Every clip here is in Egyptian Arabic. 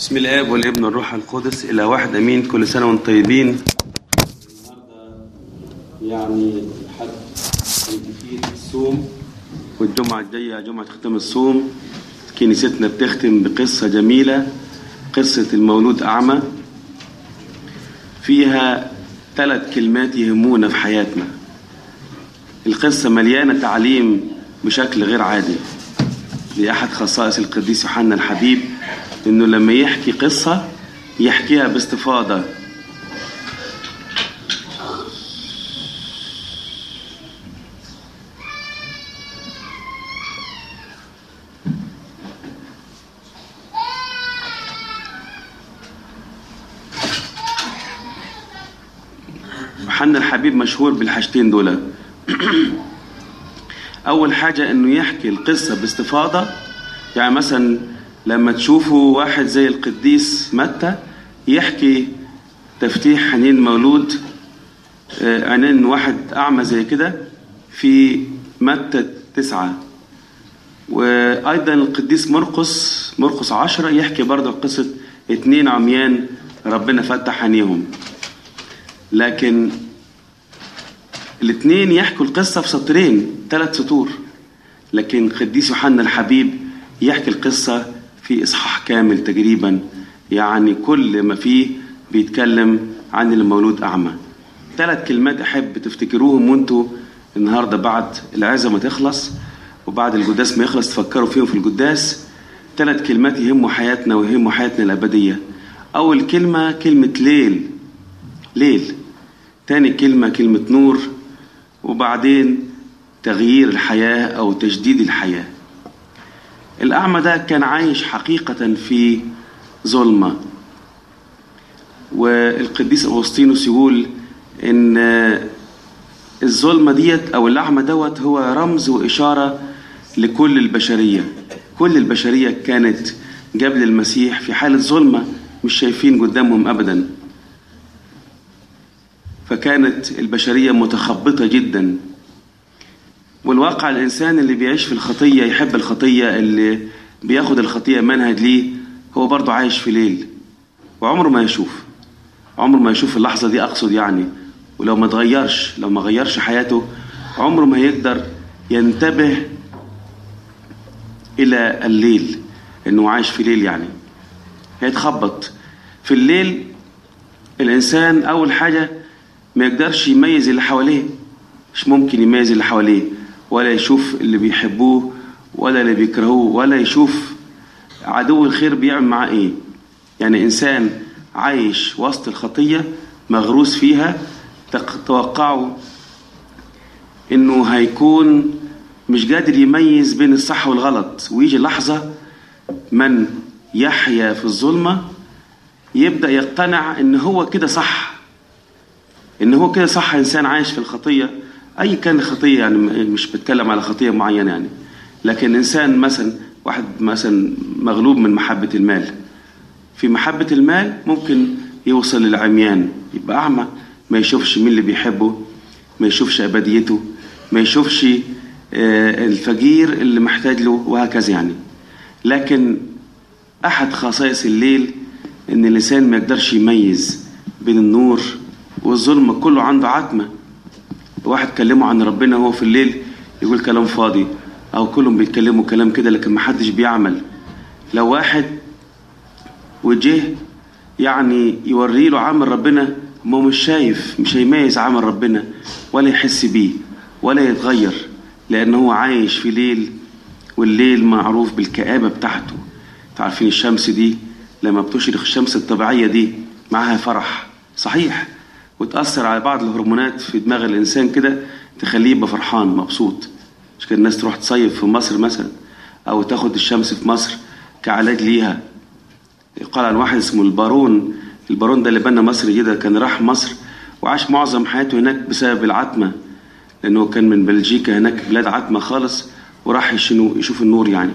بسم الاب والابن والروح القدس الى واحد امين كل سنه وانتم طيبين النهارده يعني الحد الجديد الصوم والجمعه الجايه جمعه ختام الصوم كنيستنا بتختم بقصه جميله قصه المولود اعمى فيها ثلاث كلمات يهمونا في حياتنا القصه مليانه تعليم بشكل غير عادي لأحد خصائص القديس يوحنا الحبيب إنه لما يحكي قصة يحكيها باستفاضة يوحنا الحبيب مشهور بالحاجتين دول أول حاجة إنه يحكي القصة باستفاضة يعني مثلا لما تشوفوا واحد زي القديس متى يحكي تفتيح حنين مولود آه، عينين واحد أعمى زي كده في متى تسعة وأيضا القديس مرقس مرقس عشرة يحكي برضه قصة اتنين عميان ربنا فتح عينيهم لكن الاثنين يحكوا القصة في سطرين ثلاث سطور لكن قديس يوحنا الحبيب يحكي القصة في إصحاح كامل تقريبا يعني كل ما فيه بيتكلم عن المولود أعمى ثلاث كلمات أحب تفتكروهم وانتوا النهاردة بعد العزة ما تخلص وبعد القداس ما يخلص تفكروا فيهم في القداس ثلاث كلمات يهموا حياتنا ويهموا حياتنا الأبدية أول كلمة كلمة ليل ليل تاني كلمة كلمة نور وبعدين تغيير الحياة أو تجديد الحياة الأعمى ده كان عايش حقيقة في ظلمة والقديس أغسطينوس يقول إن الظلمة ديت أو الأعمى دوت هو رمز وإشارة لكل البشرية كل البشرية كانت قبل المسيح في حالة ظلمة مش شايفين قدامهم أبدا فكانت البشرية متخبطة جدا والواقع الإنسان اللي بيعيش في الخطية يحب الخطية اللي بياخد الخطية منهج ليه هو برضه عايش في ليل وعمره ما يشوف عمره ما يشوف اللحظة دي أقصد يعني ولو ما تغيرش لو ما غيرش حياته عمره ما يقدر ينتبه إلى الليل إنه عايش في ليل يعني هيتخبط في الليل الإنسان أول حاجة ما يقدرش يميز اللي حواليه مش ممكن يميز اللي حواليه ولا يشوف اللي بيحبوه ولا اللي بيكرهوه ولا يشوف عدو الخير بيعمل معاه ايه يعني انسان عايش وسط الخطية مغروس فيها توقعوا انه هيكون مش قادر يميز بين الصح والغلط ويجي لحظة من يحيا في الظلمة يبدأ يقتنع ان هو كده صح ان هو كده صح انسان عايش في الخطيه اي كان خطيه يعني مش بتكلم على خطيه معينه يعني لكن انسان مثلا واحد مثلا مغلوب من محبه المال في محبه المال ممكن يوصل للعميان يبقى اعمى ما يشوفش مين اللي بيحبه ما يشوفش ابديته ما يشوفش الفقير اللي محتاج له وهكذا يعني لكن احد خصائص الليل ان الانسان ما يقدرش يميز بين النور والظلم كله عنده عتمة واحد كلمه عن ربنا هو في الليل يقول كلام فاضي أو كلهم بيتكلموا كلام كده لكن محدش بيعمل لو واحد وجه يعني يوري له عمل ربنا ما هو مش شايف مش هيميز عمل ربنا ولا يحس بيه ولا يتغير لأن هو عايش في ليل والليل معروف بالكآبة بتاعته عارفين الشمس دي لما بتشرق الشمس الطبيعية دي معاها فرح صحيح وتأثر على بعض الهرمونات في دماغ الإنسان كده تخليه يبقى فرحان مبسوط مش كده الناس تروح تصيف في مصر مثلا أو تاخد الشمس في مصر كعلاج ليها يقال عن واحد اسمه البارون البارون ده اللي بنى مصر كده كان راح مصر وعاش معظم حياته هناك بسبب العتمة لأنه كان من بلجيكا هناك بلاد عتمة خالص وراح يشوف النور يعني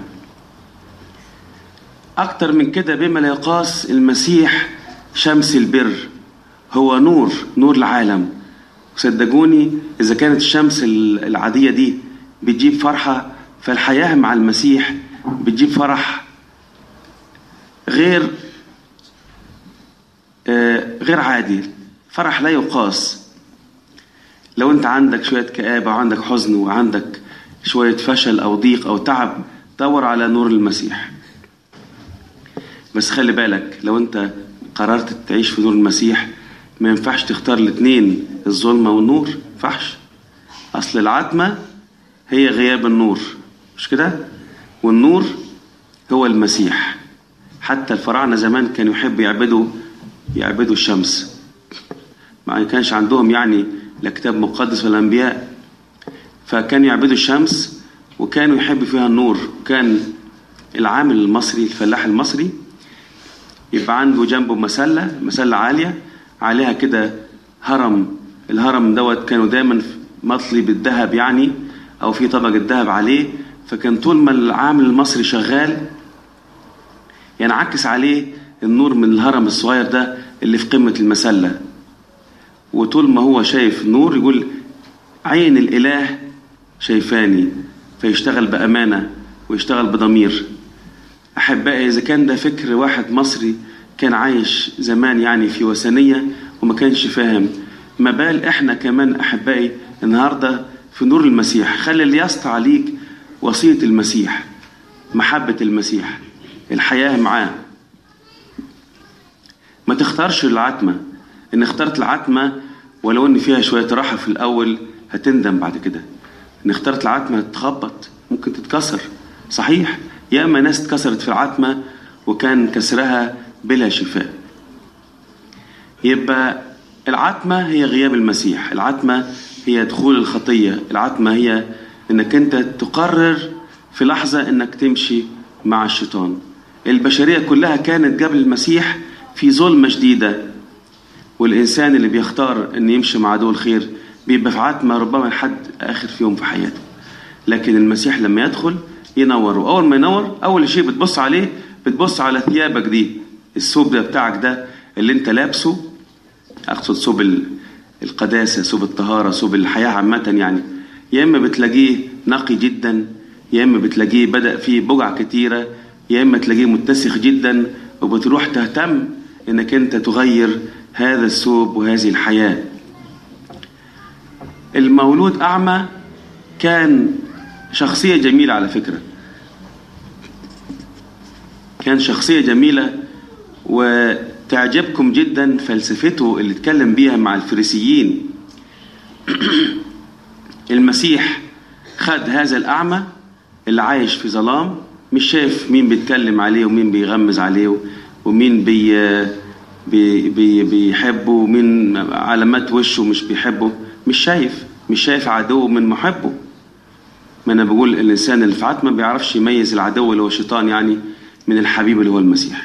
أكتر من كده بما لا يقاس المسيح شمس البر هو نور نور العالم صدقوني إذا كانت الشمس العادية دي بتجيب فرحة فالحياة مع المسيح بتجيب فرح غير غير عادي فرح لا يقاس لو انت عندك شوية كآبة وعندك حزن وعندك شوية فشل أو ضيق أو تعب دور على نور المسيح بس خلي بالك لو انت قررت تعيش في نور المسيح ما ينفعش تختار الاثنين الظلمة والنور ما ينفعش أصل العتمة هي غياب النور مش كده والنور هو المسيح حتى الفراعنة زمان كانوا يحبوا يعبدوا يعبدوا الشمس ما كانش عندهم يعني لا كتاب مقدس ولا أنبياء فكانوا يعبدوا الشمس وكانوا يحبوا فيها النور وكان العامل المصري الفلاح المصري يبقى عنده جنبه مسلة مسلة عالية عليها كده هرم الهرم دوت كانوا دايما مطلي بالذهب يعني أو في طبقة ذهب عليه فكان طول ما العامل المصري شغال ينعكس عليه النور من الهرم الصغير ده اللي في قمة المسلة وطول ما هو شايف نور يقول عين الإله شايفاني فيشتغل بأمانة ويشتغل بضمير أحبائي إذا كان ده فكر واحد مصري كان عايش زمان يعني في وثنية وما كانش فاهم ما بال إحنا كمان أحبائي النهاردة في نور المسيح خلي اللي يسطع عليك وصية المسيح محبة المسيح الحياة معاه ما تختارش العتمة إن اخترت العتمة ولو إن فيها شوية راحة في الأول هتندم بعد كده إن اخترت العتمة هتتخبط ممكن تتكسر صحيح ياما ناس اتكسرت في العتمة وكان كسرها بلا شفاء يبقى العتمة هي غياب المسيح العتمة هي دخول الخطية العتمة هي انك انت تقرر في لحظة انك تمشي مع الشيطان البشرية كلها كانت قبل المسيح في ظلمة شديدة والإنسان اللي بيختار أن يمشي مع عدو الخير بيبقى في عتمة ربما لحد آخر في يوم في حياته لكن المسيح لما يدخل ينور وأول ما ينور أول شيء بتبص عليه بتبص على ثيابك دي الثوب ده بتاعك ده اللي انت لابسه أقصد ثوب القداسة ثوب الطهارة ثوب الحياة عامة يعني يا إما بتلاقيه نقي جدا يا إما بتلاقيه بدأ فيه بقع كتيرة يا إما تلاقيه متسخ جدا وبتروح تهتم إنك أنت تغير هذا الثوب وهذه الحياة المولود أعمى كان شخصية جميلة على فكرة كان شخصية جميلة وتعجبكم جدا فلسفته اللي اتكلم بيها مع الفريسيين المسيح خد هذا الأعمى اللي عايش في ظلام مش شايف مين بيتكلم عليه ومين بيغمز عليه ومين بي بي بي بيحبه ومين علامات وشه مش بيحبه مش شايف مش شايف عدو من محبه ما انا بقول الانسان اللي في عتمه ما بيعرفش يميز العدو اللي هو الشيطان يعني من الحبيب اللي هو المسيح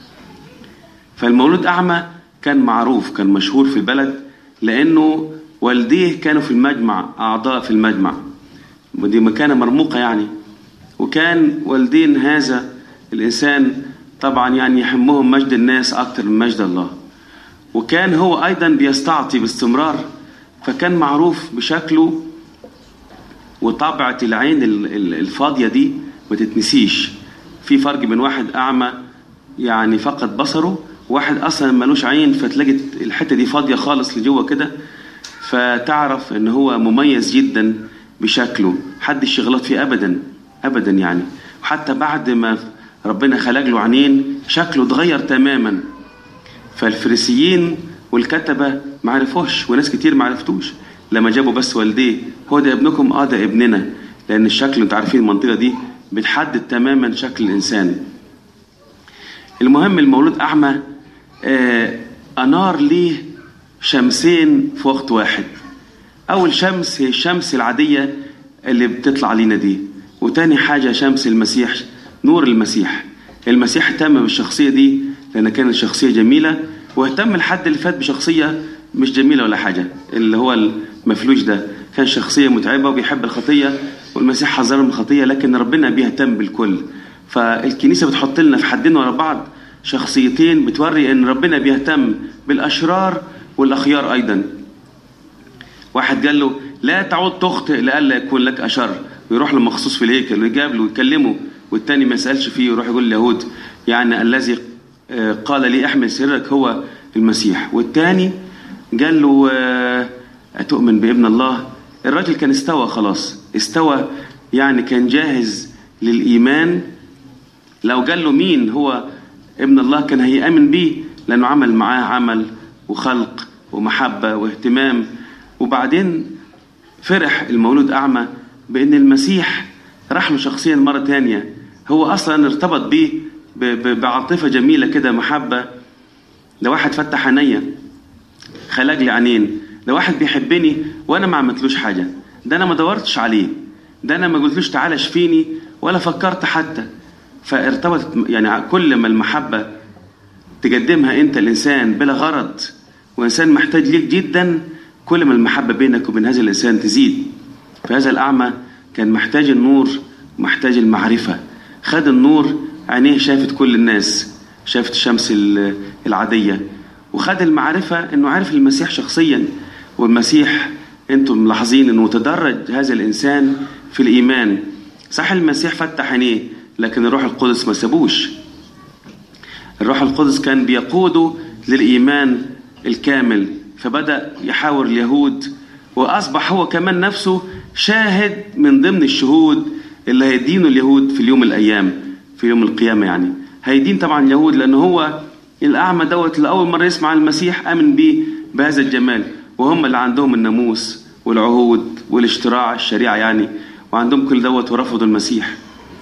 فالمولود اعمى كان معروف كان مشهور في البلد لانه والديه كانوا في المجمع اعضاء في المجمع ودي مكانه مرموقه يعني وكان والدين هذا الانسان طبعا يعني يهمهم مجد الناس اكتر من مجد الله وكان هو ايضا بيستعطي باستمرار فكان معروف بشكله وطبعة العين الفاضية دي ما تتنسيش في فرق بين واحد أعمى يعني فقد بصره واحد أصلا ملوش عين فتلاقي الحتة دي فاضية خالص لجوه كده فتعرف إن هو مميز جدا بشكله حدش يغلط فيه أبدا أبدا يعني وحتى بعد ما ربنا خلق له عينين شكله اتغير تماما فالفريسيين والكتبة ما عرفوش وناس كتير ما عرفتوش لما جابوا بس والديه هو ده ابنكم اه ده ابننا لان الشكل انتوا عارفين المنطقه دي بتحدد تماما شكل الانسان المهم المولود اعمى آه انار ليه شمسين في وقت واحد اول شمس هي الشمس العاديه اللي بتطلع لينا دي وتاني حاجه شمس المسيح نور المسيح المسيح اهتم بالشخصيه دي لان كانت شخصيه جميله واهتم الحد اللي فات بشخصيه مش جميله ولا حاجه اللي هو المفلوج ده كان شخصيه متعبه وبيحب الخطيه والمسيح حذره من الخطيه لكن ربنا بيهتم بالكل فالكنيسه بتحط لنا في حدين ورا بعض شخصيتين بتوري ان ربنا بيهتم بالاشرار والاخيار ايضا واحد قال له لا تعود تخطئ لئلا يكون لك اشر ويروح له مخصوص في الهيكل ويجاب له ويكلمه والتاني ما يسالش فيه ويروح يقول اليهود يعني الذي قال لي احمل سرك هو المسيح والتاني قال له آه، أتؤمن بابن الله الراجل كان استوى خلاص استوى يعني كان جاهز للإيمان لو قال له مين هو ابن الله كان هيأمن بيه لأنه عمل معاه عمل وخلق ومحبة واهتمام وبعدين فرح المولود أعمى بأن المسيح راح له شخصيا مرة تانية هو أصلا ارتبط بيه ب- ب- بعاطفة جميلة كده محبة ده واحد فتح عينيا خلق لي عينين ده واحد بيحبني وانا ما عملتلوش حاجه ده انا ما دورتش عليه ده انا ما قلتلوش تعالى اشفيني ولا فكرت حتى فارتبطت يعني كل ما المحبه تقدمها انت الانسان بلا غرض وانسان محتاج ليك جدا كل ما المحبه بينك وبين هذا الانسان تزيد فهذا الاعمى كان محتاج النور ومحتاج المعرفه خد النور عينيه شافت كل الناس شافت الشمس ال- العاديه وخد المعرفه انه عرف المسيح شخصيا والمسيح انتم ملاحظين انه تدرج هذا الانسان في الايمان صح المسيح فتح عينيه لكن الروح القدس ما سابوش الروح القدس كان بيقوده للإيمان الكامل فبدأ يحاور اليهود وأصبح هو كمان نفسه شاهد من ضمن الشهود اللي هيدينوا اليهود في اليوم الأيام في يوم القيامة يعني هيدين طبعا اليهود لأن هو الأعمى دوت اللي أول مرة يسمع المسيح آمن بيه بهذا الجمال وهم اللي عندهم الناموس والعهود والاشتراع الشريعة يعني وعندهم كل دوت ورفضوا المسيح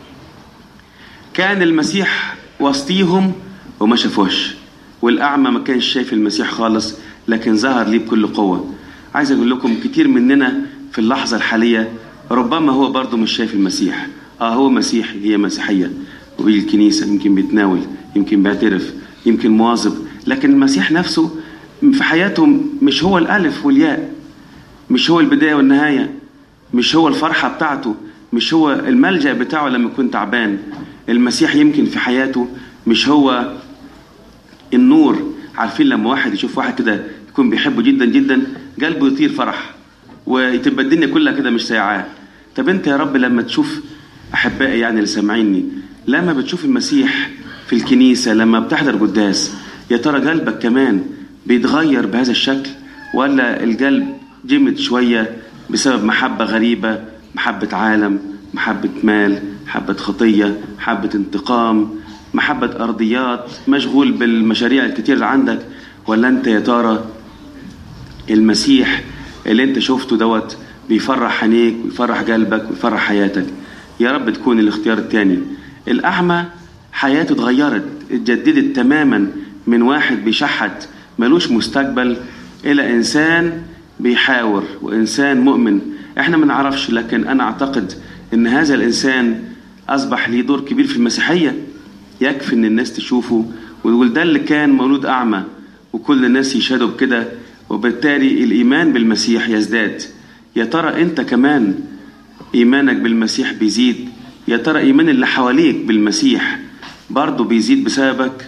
كان المسيح وسطيهم وما شافوش والأعمى ما كانش شايف المسيح خالص لكن ظهر ليه بكل قوة عايز أقول لكم كتير مننا في اللحظة الحالية ربما هو برضه مش شايف المسيح اه هو مسيحي هي مسيحية وبيجي الكنيسة يمكن بيتناول يمكن بيعترف يمكن مواظب لكن المسيح نفسه في حياته مش هو الألف والياء مش هو البداية والنهاية مش هو الفرحة بتاعته مش هو الملجأ بتاعه لما يكون تعبان المسيح يمكن في حياته مش هو النور عارفين لما واحد يشوف واحد كده يكون بيحبه جدا جدا قلبه يطير فرح وتبقى الدنيا كلها كده مش سايعاه طب انت يا رب لما تشوف احبائي يعني اللي سامعيني لما بتشوف المسيح في الكنيسة لما بتحضر قداس يا ترى قلبك كمان بيتغير بهذا الشكل ولا القلب جمد شوية بسبب محبة غريبة محبة عالم محبة مال محبة خطية محبة انتقام محبة أرضيات مشغول بالمشاريع الكتير اللي عندك ولا أنت يا ترى المسيح اللي أنت شفته دوت بيفرح عينيك ويفرح قلبك ويفرح حياتك يا رب تكون الاختيار التاني الأعمى حياته اتغيرت اتجددت تماما من واحد بيشحت ملوش مستقبل إلى إنسان بيحاور وإنسان مؤمن احنا ما نعرفش لكن أنا أعتقد إن هذا الإنسان أصبح ليه دور كبير في المسيحية يكفي إن الناس تشوفه ويقول ده اللي كان مولود أعمى وكل الناس يشهدوا بكده وبالتالي الإيمان بالمسيح يزداد يا ترى أنت كمان إيمانك بالمسيح بيزيد يا ترى إيمان اللي حواليك بالمسيح برضه بيزيد بسببك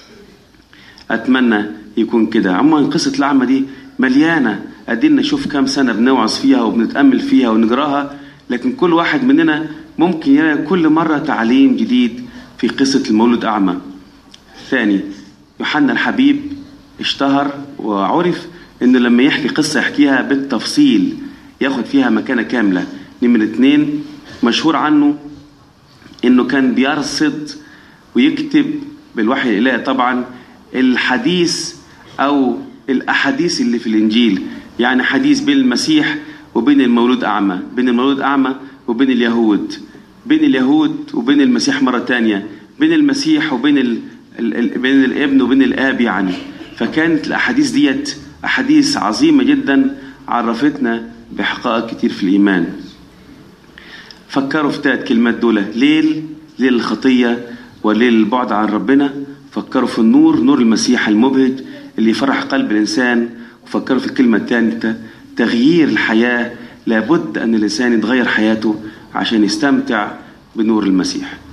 أتمنى يكون كده عموما قصة الأعمى دي مليانة أدينا نشوف كام سنة بنوعظ فيها وبنتأمل فيها ونجراها لكن كل واحد مننا ممكن يلاقي كل مرة تعليم جديد في قصة المولود أعمى ثاني يوحنا الحبيب اشتهر وعرف انه لما يحكي قصة يحكيها بالتفصيل ياخد فيها مكانة كاملة نمرة اتنين مشهور عنه انه كان بيرصد ويكتب بالوحي الالهي طبعا الحديث او الاحاديث اللي في الانجيل يعني حديث بين المسيح وبين المولود اعمى بين المولود اعمى وبين اليهود بين اليهود وبين المسيح مرة تانية بين المسيح وبين ال... ال... ال... بين الابن وبين الاب يعني فكانت الاحاديث ديت احاديث عظيمة جدا عرفتنا بحقائق كتير في الايمان فكروا في ثلاث كلمات دول ليل ليل الخطية وليل البعد عن ربنا فكروا في النور نور المسيح المبهج اللي يفرح قلب الإنسان وفكروا في الكلمة الثالثة تغيير الحياة لابد أن الإنسان يتغير حياته عشان يستمتع بنور المسيح